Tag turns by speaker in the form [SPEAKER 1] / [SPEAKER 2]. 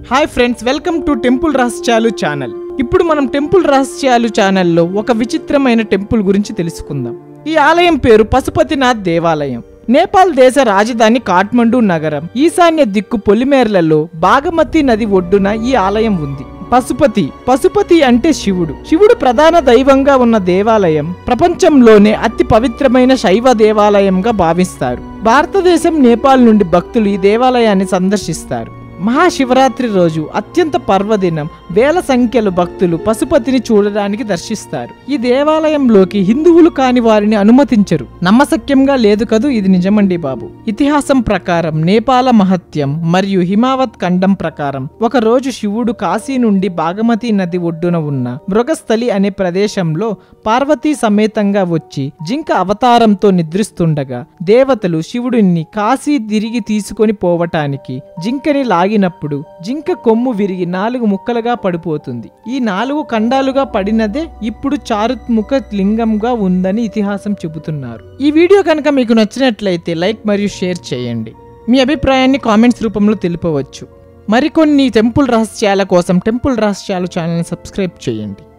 [SPEAKER 1] hi friends welcome to temple రహస్యాలు channel ఇప్పుడు మనం టెంపుల్ రహస్యాలు ఛానల్లో ఒక విచిత్రమైన టెంపుల్ గురించి తెలుసుకుందాం ఈ ఆలయం పేరు పశుపతినాథ్ దేవాలయం నేపాల్ దేశ రాజధాని కాఠ్మండు నగరం ఈశాన్య దిక్కు పొలిమేర్లలో బాగమతి నది ఒడ్డున ఈ ఆలయం ఉంది పశుపతి పశుపతి అంటే శివుడు శివుడు ప్రధాన దైవంగా ఉన్న దేవాలయం ప్రపంచంలోనే అతి పవిత్రమైన శైవ దేవాలయంగా భావిస్తారు భారతదేశం నేపాల్ నుండి భక్తులు ఈ దేవాలయాన్ని సందర్శిస్తారు మహాశివరాత్రి రోజు అత్యంత పర్వదినం వేల సంఖ్యలో భక్తులు పశుపతిని చూడడానికి దర్శిస్తారు ఈ దేవాలయంలోకి హిందువులు కాని వారిని అనుమతించరు నమ్మశక్యంగా లేదు కదూ ఇది నిజమండి బాబు ఇతిహాసం ప్రకారం నేపాల మహత్యం మరియు హిమావత్ ఖండం ప్రకారం ఒక రోజు శివుడు కాశీ నుండి బాగమతి నది ఒడ్డున ఉన్న మృగస్థలి అనే ప్రదేశంలో పార్వతీ సమేతంగా వచ్చి జింక అవతారంతో నిద్రిస్తుండగా దేవతలు శివుడిని కాశీ తిరిగి తీసుకొని పోవటానికి జింకని లాగినప్పుడు జింక కొమ్ము విరిగి నాలుగు ముక్కలుగా పడిపోతుంది ఈ నాలుగు ఖండాలుగా పడినదే ఇప్పుడు చారుత్ముఖ లింగంగా ఉందని ఇతిహాసం చెబుతున్నారు ఈ వీడియో కనుక మీకు నచ్చినట్లయితే లైక్ మరియు షేర్ చేయండి మీ అభిప్రాయాన్ని కామెంట్స్ రూపంలో తెలుపవచ్చు మరికొన్ని టెంపుల్ రహస్యాల కోసం టెంపుల్ రహస్యాలు ఛానల్ని సబ్స్క్రైబ్ చేయండి